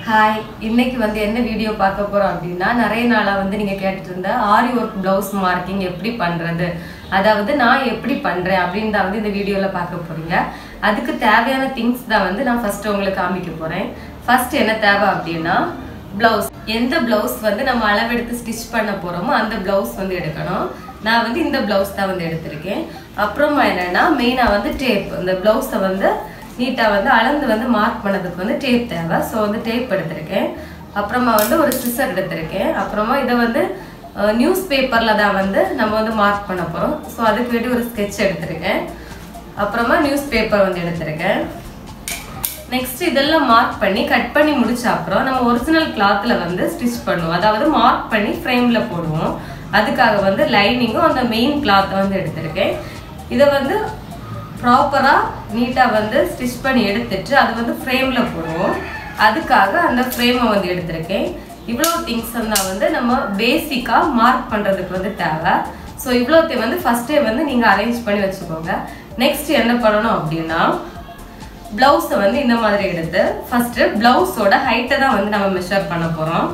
hi இன்னைக்கு வந்து என்ன வீடியோ பார்க்க போறோம் அப்படின்னா நிறைய நாளா வந்து நீங்க கேட்டுட்டு இருந்த ஆரி ஒர்க் பிளவுஸ் மார்க்கிங் எப்படி பண்றது அதாவது நான் எப்படி பண்றேன் அப்படின்னு தான் வந்து இந்த வீடியோல பார்க்க போறீங்க அதுக்கு தேவையான திங்ஸ் தான் வந்து நான் ஃபர்ஸ்ட் உங்களுக்கு காமிக்க போறேன் ஃபர்ஸ்ட் என்ன தேவை அப்படின்னா பிளவுஸ் எந்த பிளவுஸ் வந்து நம்ம அளவெடுத்து ஸ்டிச் பண்ண போறோமோ அந்த பிளவுஸ் வந்து எடுக்கணும் நான் வந்து இந்த பிளவுஸ் தான் வந்து எடுத்திருக்கேன் அப்புறமா என்னன்னா மெயினா வந்து டேப் இந்த பிளவுஸை வந்து நீட்டாக வந்து அளந்து வந்து மார்க் பண்ணதுக்கு வந்து டேப் தேவை ஸோ வந்து டேப் எடுத்திருக்கேன் அப்புறமா வந்து ஒரு சிசர் எடுத்திருக்கேன் அப்புறமா இதை வந்து நியூஸ் பேப்பரில் தான் வந்து நம்ம வந்து மார்க் பண்ண போகிறோம் ஸோ அதுக்கு வேண்டி ஒரு ஸ்கெட்ச் எடுத்திருக்கேன் அப்புறமா நியூஸ் பேப்பர் வந்து எடுத்திருக்கேன் நெக்ஸ்ட் இதெல்லாம் மார்க் பண்ணி கட் பண்ணி முடிச்ச அப்புறம் நம்ம ஒரிஜினல் கிளாத்தில் வந்து ஸ்டிச் பண்ணுவோம் அதாவது மார்க் பண்ணி ஃப்ரேமில் போடுவோம் அதுக்காக வந்து லைனிங்கும் அந்த மெயின் கிளாத்தை வந்து எடுத்திருக்கேன் இதை வந்து ப்ராப்பராக நீட்டாக வந்து ஸ்டிச் பண்ணி எடுத்துட்டு அது வந்து ஃப்ரேமில் போடுவோம் அதுக்காக அந்த ஃப்ரேமை வந்து எடுத்திருக்கேன் இவ்வளோ திங்ஸ் தான் வந்து நம்ம பேசிக்காக மார்க் பண்ணுறதுக்கு வந்து தேவை ஸோ இவ்வளோத்தையும் வந்து ஃபஸ்ட்டே வந்து நீங்கள் அரேஞ்ச் பண்ணி வச்சுக்கோங்க நெக்ஸ்ட் என்ன பண்ணணும் அப்படின்னா பிளவுஸை வந்து இந்த மாதிரி எடுத்து ஃபர்ஸ்ட் பிளவுஸோட ஹைட்டை தான் வந்து நம்ம மெஷர் பண்ண போறோம்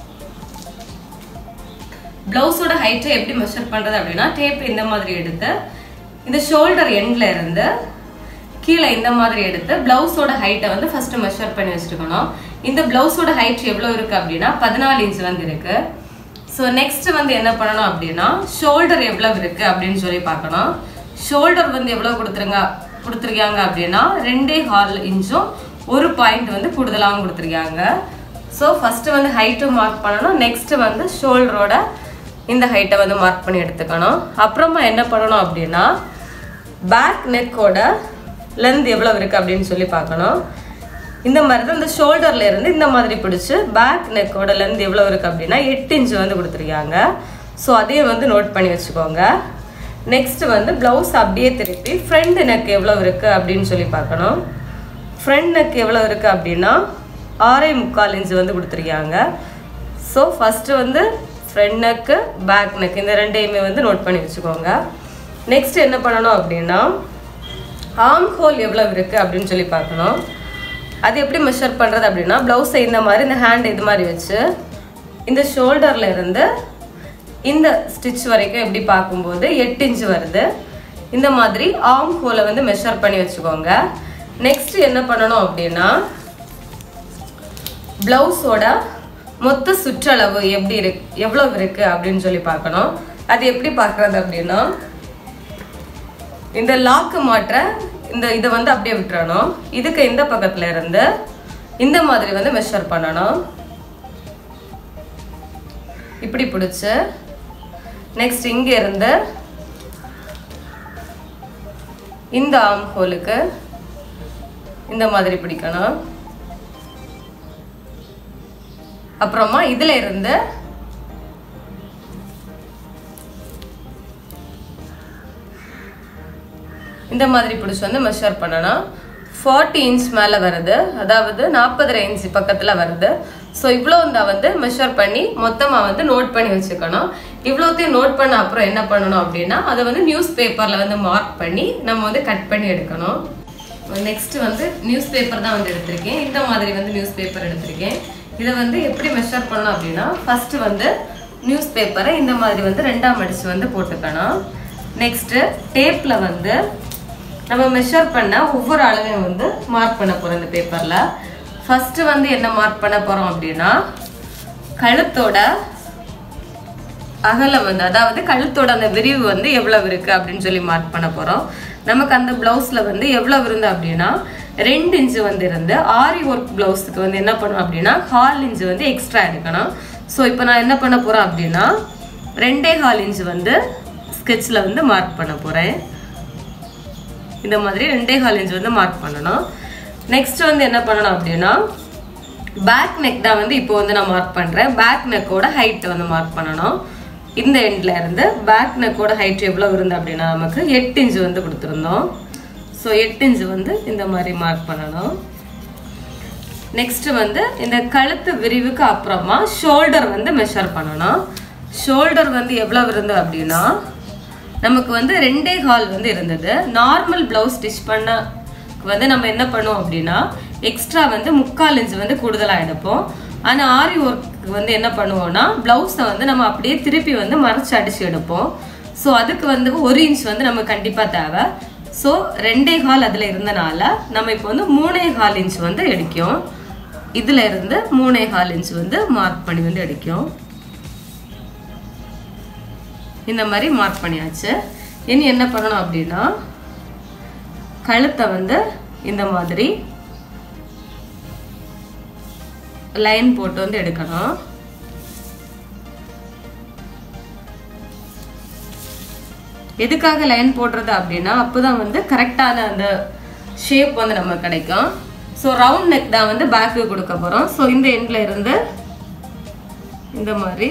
பிளவுஸோட ஹைட்டை எப்படி மெஷர் பண்றது அப்படின்னா டேப் இந்த மாதிரி எடுத்து இந்த ஷோல்டர் எண்ட்ல இருந்து கீழே இந்த மாதிரி எடுத்து பிளவுஸோட ஹைட்டை வந்து ஃபர்ஸ்ட் மெஷர் பண்ணி வச்சுருக்கணும் இந்த பிளவுஸோட ஹைட் எவ்வளோ இருக்கு அப்படின்னா பதினாலு இன்ச் வந்து இருக்கு ஸோ நெக்ஸ்ட் வந்து என்ன பண்ணணும் அப்படின்னா ஷோல்டர் எவ்வளோ இருக்கு அப்படின்னு சொல்லி பார்க்கணும் ஷோல்டர் வந்து எவ்வளோ கொடுத்துருங்க கொடுத்துருக்காங்க அப்படின்னா ரெண்டே ஹால் இன்ச்சும் ஒரு பாயிண்ட் வந்து கூடுதலாகவும் கொடுத்துருக்காங்க ஸோ ஃபஸ்ட்டு வந்து ஹைட்டும் மார்க் பண்ணணும் நெக்ஸ்ட் வந்து ஷோல்டரோட இந்த ஹைட்டை வந்து மார்க் பண்ணி எடுத்துக்கணும் அப்புறமா என்ன பண்ணணும் அப்படின்னா பேக் நெக்கோட லென்த் எவ்வளோ இருக்குது அப்படின்னு சொல்லி பார்க்கணும் இந்த மாதிரி தான் இந்த ஷோல்டர்ல இருந்து இந்த மாதிரி பிடிச்சி பேக் நெக்கோட லென்த் எவ்வளோ இருக்குது அப்படின்னா எட்டு இன்ச் வந்து கொடுத்துருக்காங்க ஸோ அதையும் வந்து நோட் பண்ணி வச்சுக்கோங்க நெக்ஸ்ட் வந்து ப்ளவுஸ் அப்படியே திருப்பி ஃப்ரண்ட் நெக் எவ்வளோ இருக்குது அப்படின்னு சொல்லி பார்க்கணும் ஃப்ரண்ட் நெக் எவ்வளோ இருக்குது அப்படின்னா ஆறே முக்கால் இன்ச்சு வந்து கொடுத்துருக்காங்க ஸோ ஃபஸ்ட்டு வந்து ஃப்ரண்ட் நெக்கு பேக் நெக் இந்த ரெண்டையுமே வந்து நோட் பண்ணி வச்சுக்கோங்க நெக்ஸ்ட் என்ன பண்ணணும் அப்படின்னா ஆர்ம் ஹோல் எவ்வளோ இருக்குது அப்படின்னு சொல்லி பார்க்கணும் அது எப்படி மெஷர் பண்ணுறது அப்படின்னா ப்ளவுஸை இந்த மாதிரி இந்த ஹேண்ட் இது மாதிரி வச்சு இந்த ஷோல்டரில் இருந்து இந்த ஸ்டிச் வரைக்கும் எப்படி பார்க்கும்போது எட்டு இன்ச்சு வருது இந்த மாதிரி ஆர்ம் ஹோலை வந்து மெஷர் பண்ணி வச்சுக்கோங்க நெக்ஸ்ட் என்ன பண்ணணும் அப்படின்னா ப்ளவுஸோட மொத்த சுற்றளவு எப்படி இருக்கு எவ்வளோ இருக்கு அப்படின்னு சொல்லி பார்க்கணும் அது எப்படி பார்க்கறது அப்படின்னா இந்த லாக்கு மாற்ற இந்த இதை வந்து அப்படியே விட்டுறணும் இதுக்கு இந்த பக்கத்துல இருந்து இந்த மாதிரி வந்து மெஷர் பண்ணணும் இப்படி பிடிச்சு நெக்ஸ்ட் இங்க இருந்து இந்த ஆம் ஹோலுக்கு இந்த மாதிரி பிடிக்கணும் அப்புறமா இதுல இருந்து இந்த மாதிரி பிடிச்சி வந்து மெஷர் பண்ணணும் ஃபார்ட்டி இன்ச் மேலே வருது அதாவது நாற்பது இன்ச் பக்கத்தில் வருது ஸோ இவ்வளோ தான் வந்து மெஷர் பண்ணி மொத்தமாக வந்து நோட் பண்ணி வச்சுக்கணும் இவ்வளோத்தையும் நோட் பண்ண அப்புறம் என்ன பண்ணணும் அப்படின்னா அதை வந்து நியூஸ் பேப்பரில் வந்து மார்க் பண்ணி நம்ம வந்து கட் பண்ணி எடுக்கணும் நெக்ஸ்ட் வந்து நியூஸ் பேப்பர் தான் வந்து எடுத்திருக்கேன் இந்த மாதிரி வந்து நியூஸ் பேப்பர் எடுத்திருக்கேன் இதை வந்து எப்படி மெஷர் பண்ணணும் அப்படின்னா ஃபர்ஸ்ட் வந்து நியூஸ் பேப்பரை இந்த மாதிரி வந்து ரெண்டாம் அடிச்சு வந்து போட்டுக்கணும் நெக்ஸ்ட்டு டேப்பில் வந்து நம்ம மெஷர் பண்ண ஒவ்வொரு அளவையும் வந்து மார்க் பண்ண போகிறோம் இந்த பேப்பரில் ஃபஸ்ட்டு வந்து என்ன மார்க் பண்ண போகிறோம் அப்படின்னா கழுத்தோட அகலம் வந்து அதாவது கழுத்தோட அந்த விரிவு வந்து எவ்வளவு இருக்கு அப்படின்னு சொல்லி மார்க் பண்ண போறோம் நமக்கு அந்த பிளவுஸ்ல வந்து எவ்வளவு இருந்து அப்படின்னா ரெண்டு இன்ச்சு வந்து இருந்து ஆரி ஒர்க் பிளவுஸுக்கு வந்து என்ன பண்ணும் அப்படின்னா ஹால் இன்ச்சு வந்து எக்ஸ்ட்ரா எடுக்கணும் ஸோ இப்போ நான் என்ன பண்ண போறேன் அப்படின்னா ரெண்டே ஹால் இன்ச்சு வந்து ஸ்கெட்சில் வந்து மார்க் பண்ண போறேன் இந்த மாதிரி ரெண்டே ஹால் இன்ச் வந்து மார்க் பண்ணணும் நெக்ஸ்ட் வந்து என்ன பண்ணணும் அப்படின்னா பேக் நெக் தான் வந்து இப்போ வந்து நான் மார்க் பண்ணுறேன் பேக் நெக்கோட ஹைட்டை வந்து மார்க் பண்ணணும் இந்த எண்ட்ல இருந்து பேக் நெக்கோட ஹைட் எவ்வளோ இருந்து அப்படின்னா நமக்கு எட்டு இன்ச்சு வந்து கொடுத்துருந்தோம் ஸோ எட்டு இன்ச்சு வந்து இந்த மாதிரி மார்க் பண்ணணும் நெக்ஸ்ட் வந்து இந்த கழுத்து விரிவுக்கு அப்புறமா ஷோல்டர் வந்து மெஷர் பண்ணணும் ஷோல்டர் வந்து எவ்வளோ இருந்து அப்படின்னா நமக்கு வந்து ரெண்டே ஹால் வந்து இருந்தது நார்மல் பிளவுஸ் ஸ்டிச் பண்ண வந்து நம்ம என்ன பண்ணுவோம் அப்படின்னா எக்ஸ்ட்ரா வந்து முக்கால் இன்ச் வந்து கூடுதலாக எடுப்போம் ஆனால் ஆரி ஒர்க்கு வந்து என்ன பண்ணுவோம்னா ப்ளவுஸை வந்து நம்ம அப்படியே திருப்பி வந்து மறைச்சு அடிச்சு எடுப்போம் ஸோ அதுக்கு வந்து ஒரு இன்ச் வந்து நமக்கு கண்டிப்பாக தேவை ஸோ ரெண்டே கால் அதில் இருந்தனால நம்ம இப்போ வந்து மூணே கால் இன்ச் வந்து அடிக்கும் இதுல இருந்து மூணே கால் இன்ச் வந்து மார்க் பண்ணி வந்து அடிக்கும் இந்த மாதிரி மார்க் பண்ணியாச்சு இனி என்ன பண்ணணும் அப்படின்னா கழுத்தை வந்து இந்த மாதிரி லைன் போட்டு வந்து எடுக்கணும் எதுக்காக லைன் போடுறது அப்படின்னா அப்போதான் வந்து கரெக்டான அந்த ஷேப் வந்து நமக்கு கிடைக்கும் ஸோ ரவுண்ட் நெக் தான் வந்து பேக்கு கொடுக்க போகிறோம் ஸோ இந்த எண்ட்ல இருந்து இந்த மாதிரி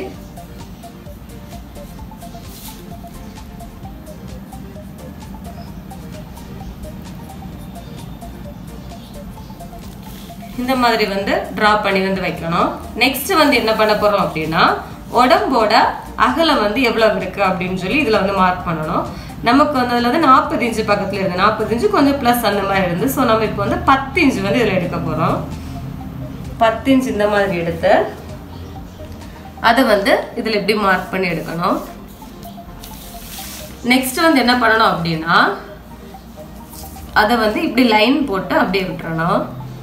இந்த மாதிரி வந்து டிரா பண்ணி வந்து வைக்கணும் நெக்ஸ்ட் வந்து என்ன பண்ண போறோம் அப்படின்னா உடம்போட அகலம் வந்து எவ்வளவு இருக்கு அப்படின்னு சொல்லி இதுல வந்து மார்க் பண்ணணும் நமக்கு வந்து அதுல வந்து நாற்பது இன்ச்சு பக்கத்துல இருந்து நாற்பது இன்ச்சு கொஞ்சம் ப்ளஸ் அந்த மாதிரி இருந்து ஸோ நம்ம இப்போ வந்து பத்து இன்ச்சு வந்து இதுல எடுக்க போறோம் பத்து இன்ச் இந்த மாதிரி எடுத்து அதை வந்து இதுல இப்படி மார்க் பண்ணி எடுக்கணும் நெக்ஸ்ட் வந்து என்ன பண்ணணும் அப்படின்னா அதை வந்து இப்படி லைன் போட்டு அப்படியே விட்டுறணும்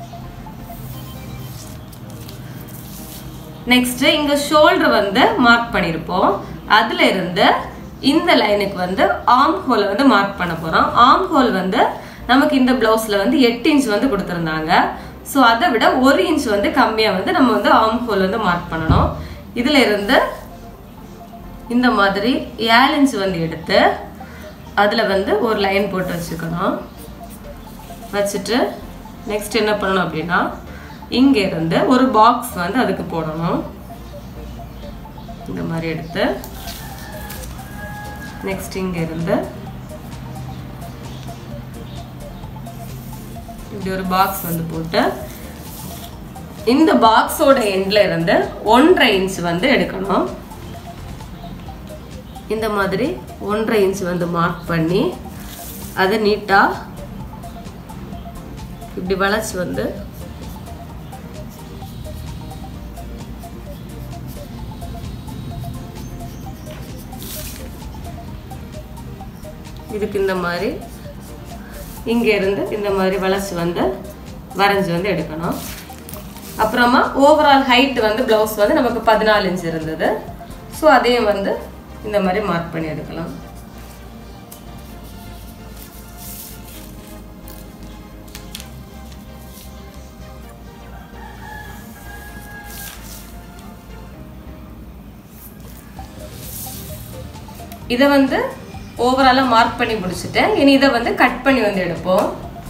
நெக்ஸ்ட் இங்க ஷோல்டர் வந்து மார்க் பண்ணியிருப்போம் அதுல இருந்து இந்த லைனுக்கு வந்து ஆர்ம் ஹோலை வந்து மார்க் பண்ண போறோம் ஆர்ம் ஹோல் வந்து நமக்கு இந்த பிளவுஸ்ல வந்து எட்டு இன்ச் வந்து கொடுத்துருந்தாங்க ஸோ அதை விட ஒரு இன்ச் வந்து கம்மியா வந்து நம்ம வந்து ஆர்ம் ஹோல் வந்து மார்க் பண்ணணும் இதுல இருந்து இந்த மாதிரி ஏழு இன்ச் வந்து எடுத்து அதுல வந்து ஒரு லைன் போட்டு வச்சுக்கணும் வச்சுட்டு நெக்ஸ்ட் என்ன பண்ணணும் அப்படின்னா இங்க இருந்து ஒரு பாக்ஸ் வந்து அதுக்கு போடணும் இந்த மாதிரி எடுத்து நெக்ஸ்ட் இங்க இருந்து இப்படி ஒரு பாக்ஸ் வந்து போட்டு இந்த பாக்ஸோட எண்ட்ல இருந்து ஒன்றரை இன்ச் வந்து எடுக்கணும் இந்த மாதிரி ஒன்றரை இன்ச் வந்து மார்க் பண்ணி அதை நீட்டா இப்படி வளைச்சு வந்து இதுக்கு இந்த மாதிரி இங்க இருந்து இந்த மாதிரி வளைச்சு வந்து வரைஞ்சி வந்து எடுக்கணும் அப்புறமா ஓவரால் ஹைட் வந்து பிளவுஸ் வந்து நமக்கு பதினாலு இன்ச் இருந்தது ஸோ அதையும் வந்து இந்த மாதிரி மார்க் பண்ணி எடுக்கலாம் இதை வந்து ஓவராலாக மார்க் பண்ணி முடிச்சுட்டேன் இனி இதை வந்து கட் பண்ணி வந்து எடுப்போம்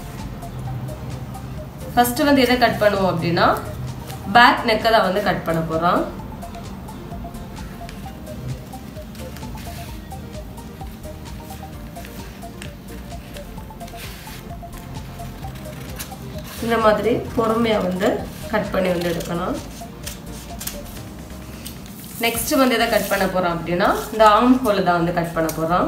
ஃபர்ஸ்ட் வந்து எதை கட் பண்ணுவோம் அப்படின்னா பேக் நெக்கை தான் வந்து கட் பண்ண போகிறோம் இந்த மாதிரி பொறுமையாக வந்து கட் பண்ணி வந்து எடுக்கணும் நெக்ஸ்ட் வந்து எதை கட் பண்ண போறோம் அப்படின்னா இந்த ஆர்ம் ஹோல் தான் வந்து கட் பண்ண போறோம்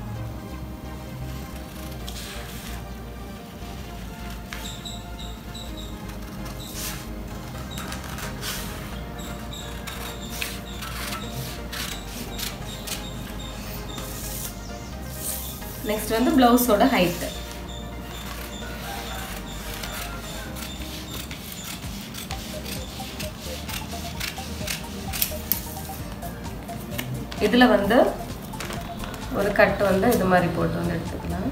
நெக்ஸ்ட் வந்து பிளவுஸோட ஹைட் இதுல வந்து ஒரு கட் வந்து இது மாதிரி போட்டு வந்து எடுத்துக்கலாம்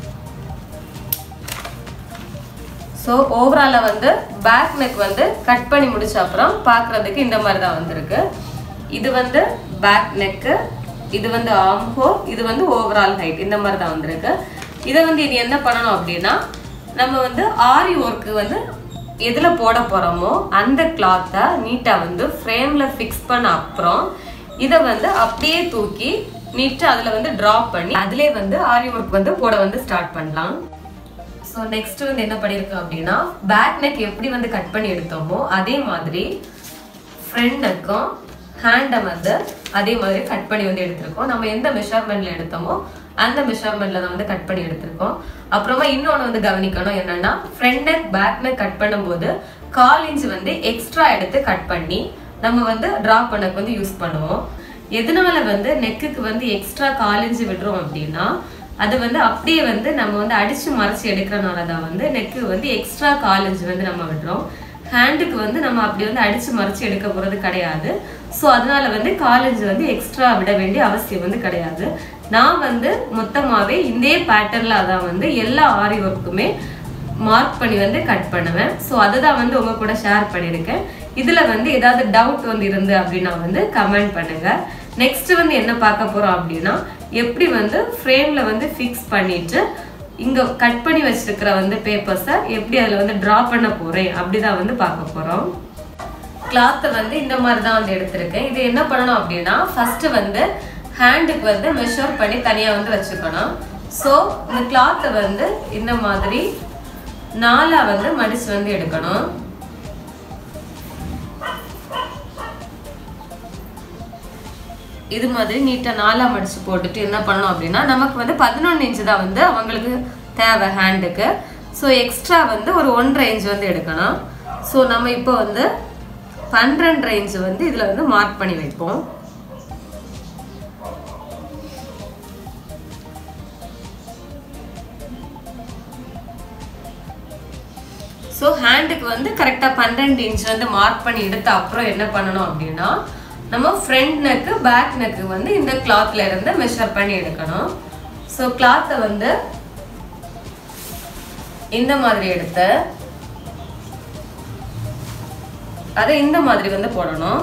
ஸோ ஓவராலாக வந்து பேக் நெக் வந்து கட் பண்ணி முடிச்ச அப்புறம் பார்க்குறதுக்கு இந்த மாதிரி தான் வந்திருக்கு இது வந்து பேக் நெக்கு இது வந்து ஆர்ம் ஹோல் இது வந்து ஓவரால் ஹைட் இந்த மாதிரி தான் வந்திருக்கு இதை வந்து இனி என்ன பண்ணணும் அப்படின்னா நம்ம வந்து ஆரி ஒர்க்கு வந்து எதில் போட போகிறோமோ அந்த கிளாத்தை நீட்டாக வந்து ஃப்ரேமில் ஃபிக்ஸ் பண்ண அப்புறம் இதை வந்து அப்படியே தூக்கி நீட்டு அதில் வந்து ட்ராப் பண்ணி அதிலே வந்து ஆரி ஒர்க் வந்து போட வந்து ஸ்டார்ட் பண்ணலாம் ஸோ நெக்ஸ்ட் வந்து என்ன பண்ணியிருக்கோம் அப்படின்னா பேக் நெக் எப்படி வந்து கட் பண்ணி எடுத்தோமோ அதே மாதிரி ஃப்ரண்ட் நெக்கும் ஹேண்டை வந்து அதே மாதிரி கட் பண்ணி வந்து எடுத்திருக்கோம் நம்ம எந்த மெஷர்மெண்ட்ல எடுத்தோமோ அந்த மெஷர்மெண்ட்ல தான் வந்து கட் பண்ணி எடுத்திருக்கோம் அப்புறமா இன்னொன்று வந்து கவனிக்கணும் என்னன்னா front neck back neck cut பண்ணும்போது கால் இன்ச் வந்து எக்ஸ்ட்ரா எடுத்து கட் பண்ணி நம்ம வந்து டிரா பண்ணக்கு வந்து யூஸ் பண்ணுவோம் எதனால வந்து நெக்குக்கு வந்து எக்ஸ்ட்ரா கால் இன்ச் விடுறோம் அப்படின்னா அது வந்து அப்படியே வந்து நம்ம வந்து அடிச்சு மறைச்சு எடுக்கிறனால தான் வந்து நெக்கு வந்து எக்ஸ்ட்ரா கால் இன்ச் வந்து நம்ம விடுறோம் ஹேண்டுக்கு வந்து நம்ம அப்படி வந்து அடிச்சு மறைச்சு எடுக்க போறது கிடையாது ஸோ அதனால வந்து காலேஜ் வந்து எக்ஸ்ட்ரா விட வேண்டிய அவசியம் வந்து கிடையாது நான் வந்து மொத்தமாவே இதே பேட்டர்ல அதான் வந்து எல்லா ஆரி ஒர்க்குமே மார்க் பண்ணி வந்து கட் பண்ணுவேன் ஸோ அதுதான் வந்து உங்க கூட ஷேர் பண்ணியிருக்கேன் இதுல வந்து ஏதாவது டவுட் வந்து இருந்து அப்படின்னா வந்து கமெண்ட் பண்ணுங்க நெக்ஸ்ட் வந்து என்ன பார்க்க போறோம் அப்படின்னா எப்படி வந்து ஃப்ரேம்ல வந்து ஃபிக்ஸ் பண்ணிட்டு இங்க கட் பண்ணி வச்சிருக்கிற வந்து பேப்பர்ஸை எப்படி அதுல வந்து டிரா பண்ண போறேன் அப்படிதான் வந்து பார்க்க போறோம் கிளாத்தை வந்து இந்த மாதிரி தான் வந்து எடுத்திருக்கேன் இது என்ன பண்ணணும் அப்படின்னா ஃபர்ஸ்ட் வந்து ஹேண்டுக்கு வந்து மெஷர் பண்ணி தனியா வந்து வச்சுக்கணும் ஸோ இந்த கிளாத்தை வந்து இந்த மாதிரி நாலா வந்து மடிச்சு வந்து எடுக்கணும் இது மாதிரி நீட்டாக நாலா மடிச்சு போட்டுட்டு என்ன பண்ணணும் அப்படின்னா நமக்கு வந்து பதினொன்று இன்ச்சு தான் வந்து அவங்களுக்கு தேவை ஹேண்டுக்கு ஸோ எக்ஸ்ட்ரா வந்து ஒரு ஒன்றரை இன்ச் வந்து எடுக்கணும் ஸோ நம்ம இப்போ வந்து பன்னிரெண்டரை இன்ச் வந்து இதில் வந்து மார்க் பண்ணி வைப்போம் ஸோ ஹேண்டுக்கு வந்து கரெக்டாக பன்னெண்டு இன்ச் வந்து மார்க் பண்ணி எடுத்த அப்புறம் என்ன பண்ணணும் அப்படின்னா நம்ம ஃப்ரண்ட் நெக்கு பேக் நெக்கு வந்து இந்த கிளாத்ல இருந்து மெஷர் பண்ணி எடுக்கணும் ஸோ கிளாத்தை வந்து இந்த மாதிரி எடுத்து அதை இந்த மாதிரி வந்து போடணும்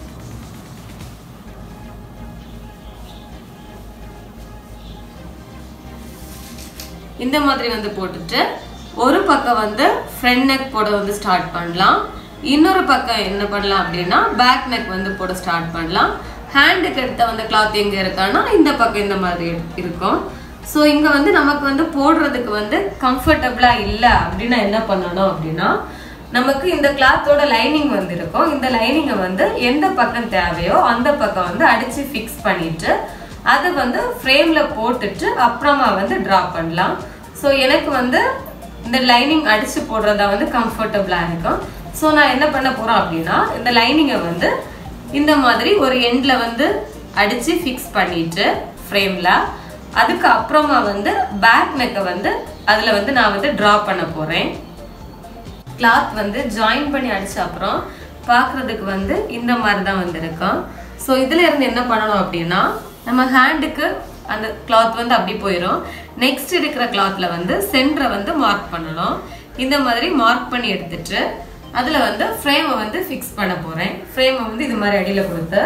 இந்த மாதிரி வந்து போட்டுட்டு ஒரு பக்கம் வந்து ஃப்ரண்ட் நெக் போட வந்து ஸ்டார்ட் பண்ணலாம் இன்னொரு பக்கம் என்ன பண்ணலாம் அப்படின்னா பேக் நெக் வந்து போட ஸ்டார்ட் பண்ணலாம் ஹேண்டுக்கு எடுத்த வந்து கிளாத் எங்க இருக்கான்னா இந்த பக்கம் இந்த மாதிரி இருக்கும் ஸோ இங்க வந்து நமக்கு வந்து போடுறதுக்கு வந்து கம்ஃபர்டபுளா இல்லை அப்படின்னா என்ன பண்ணணும் அப்படின்னா நமக்கு இந்த கிளாத்தோட லைனிங் வந்து இருக்கும் இந்த லைனிங்கை வந்து எந்த பக்கம் தேவையோ அந்த பக்கம் வந்து அடிச்சு ஃபிக்ஸ் பண்ணிட்டு அதை வந்து ஃப்ரேம்ல போட்டுட்டு அப்புறமா வந்து டிரா பண்ணலாம் ஸோ எனக்கு வந்து இந்த லைனிங் அடிச்சு போடுறதா வந்து கம்ஃபர்டபுளா இருக்கும் ஸோ நான் என்ன பண்ண போறோம் அப்படின்னா இந்த லைனிங்கை வந்து இந்த மாதிரி ஒரு எண்ட்ல வந்து அடிச்சு ஃபிக்ஸ் பண்ணிட்டு ஃப்ரேம்ல அதுக்கு அப்புறமா வந்து பேக் நெக்கை வந்து அதுல வந்து நான் வந்து டிரா பண்ண போறேன் கிளாத் வந்து ஜாயின் பண்ணி அடிச்ச அப்புறம் பார்க்கறதுக்கு வந்து இந்த மாதிரி தான் வந்து இருக்கும் ஸோ இதுல இருந்து என்ன பண்ணணும் அப்படின்னா நம்ம ஹேண்டுக்கு அந்த கிளாத் வந்து அப்படி போயிடும் நெக்ஸ்ட் இருக்கிற கிளாத்ல வந்து சென்டரை வந்து மார்க் பண்ணணும் இந்த மாதிரி மார்க் பண்ணி எடுத்துட்டு அதுல வந்து ஃப்ரேமை வந்து ஃபிக்ஸ் பண்ண போறேன் ஃப்ரேமை வந்து இது மாதிரி அடியில கொடுத்து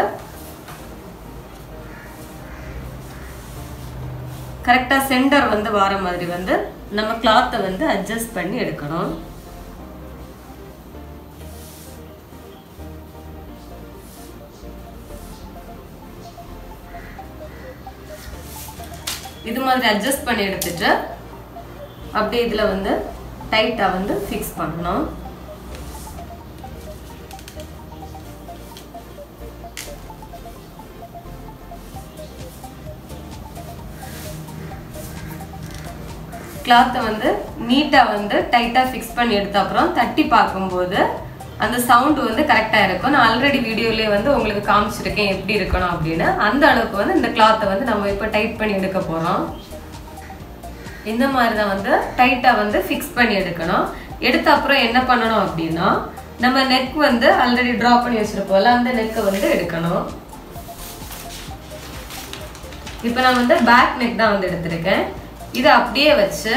கரெக்டா சென்டர் வந்து வர மாதிரி வந்து நம்ம கிளாத்தை வந்து அட்ஜஸ்ட் பண்ணி எடுக்கணும் இது மாதிரி அட்ஜஸ்ட் பண்ணி எடுத்துட்டு அப்படியே இதுல வந்து டைட்டா வந்து ஃபிக்ஸ் பண்ணணும் கிளாத்தை வந்து நீட்டாக வந்து டைட்டாக ஃபிக்ஸ் பண்ணி எடுத்த அப்புறம் தட்டி பார்க்கும்போது அந்த சவுண்டு வந்து கரெக்டாக இருக்கும் நான் ஆல்ரெடி வீடியோலேயே வந்து உங்களுக்கு காமிச்சிருக்கேன் எப்படி இருக்கணும் அப்படின்னு அந்த அளவுக்கு வந்து இந்த கிளாத்தை வந்து நம்ம இப்போ டைட் பண்ணி எடுக்க போகிறோம் இந்த மாதிரி தான் வந்து டைட்டாக வந்து ஃபிக்ஸ் பண்ணி எடுக்கணும் எடுத்த அப்புறம் என்ன பண்ணணும் அப்படின்னா நம்ம நெக் வந்து ஆல்ரெடி ட்ரா பண்ணி வச்சிருப்போம்ல அந்த நெக்கை வந்து எடுக்கணும் இப்போ நான் வந்து பேக் நெக் தான் வந்து எடுத்திருக்கேன் இதை அப்படியே வச்சு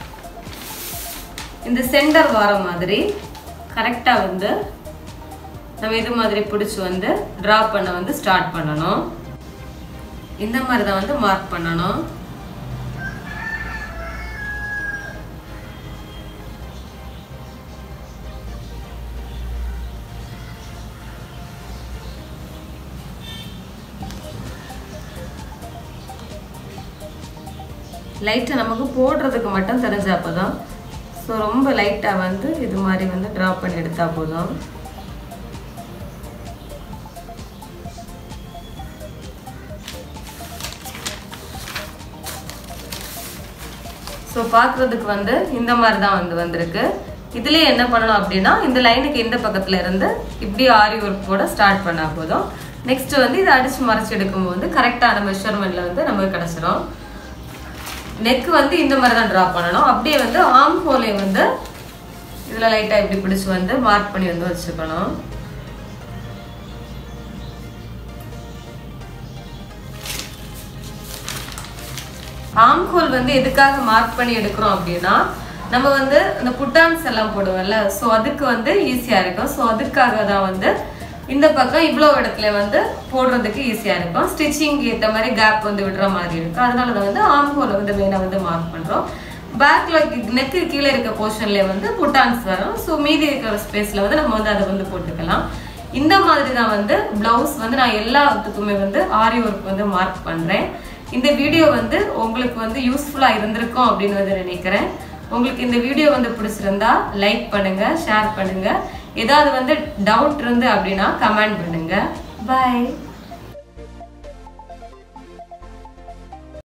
இந்த சென்டர் வர மாதிரி கரெக்டாக வந்து நம்ம இது மாதிரி பிடிச்சி வந்து ட்ரா பண்ண வந்து ஸ்டார்ட் பண்ணணும் இந்த மாதிரி தான் வந்து மார்க் பண்ணணும் லைட்டை நமக்கு போடுறதுக்கு மட்டும் தெரிஞ்சா போதும் ஸோ ரொம்ப லைட்டாக வந்து இது மாதிரி வந்து ட்ரா பண்ணி எடுத்தா போதும் ஸோ பார்க்குறதுக்கு வந்து இந்த மாதிரி தான் வந்து வந்திருக்கு இதுலேயே என்ன பண்ணணும் அப்படின்னா இந்த லைனுக்கு இந்த பக்கத்தில் இருந்து இப்படி ஆரி ஒர்க் போட ஸ்டார்ட் பண்ணால் போதும் நெக்ஸ்ட் வந்து இதை அடித்து மறைச்சி எடுக்கும்போது கரெக்டான மெஷர்மெண்ட்டில் வந்து நமக்கு கிடச்சிரும் நெக் வந்து இந்த மாதிரி தான் ட்ரா பண்ணணும் அப்படியே வந்து ஆம் ஹோலை வந்து இதில் லைட்டாக இப்படி பிடிச்சி வந்து மார்க் பண்ணி வந்து வச்சுக்கணும் ஆம் ஹோல் வந்து எதுக்காக மார்க் பண்ணி எடுக்கிறோம் அப்படின்னா நம்ம வந்து இந்த புட்டான்ஸ் எல்லாம் போடுவோம்ல ஸோ அதுக்கு வந்து ஈஸியாக இருக்கும் ஸோ அதுக்காக தான் வந்து இந்த பக்கம் இவ்வளோ இடத்துல வந்து போடுறதுக்கு ஈஸியாக இருக்கும் ஸ்டிச்சிங் ஏற்ற மாதிரி கேப் வந்து விடுற மாதிரி இருக்கும் அதனால தான் வந்து ஆம் ஹோலை வந்து மெயினாக வந்து மார்க் பண்ணுறோம் பேக்ல நெக்கு கீழே இருக்க போர்ஷன்ல வந்து புட்டான்ஸ் வரும் ஸோ மீதி இருக்கிற ஸ்பேஸ்ல வந்து நம்ம வந்து அதை வந்து போட்டுக்கலாம் இந்த மாதிரி தான் வந்து பிளவுஸ் வந்து நான் எல்லாத்துக்குமே வந்து ஆரி ஒர்க் வந்து மார்க் பண்றேன் இந்த வீடியோ வந்து உங்களுக்கு வந்து யூஸ்ஃபுல்லா இருந்திருக்கும் அப்படின்னு வந்து நினைக்கிறேன் உங்களுக்கு இந்த வீடியோ வந்து பிடிச்சிருந்தா லைக் பண்ணுங்க ஷேர் பண்ணுங்க ஏதாவது வந்து டவுட் இருந்து அப்படின்னா கமெண்ட் பண்ணுங்க பாய்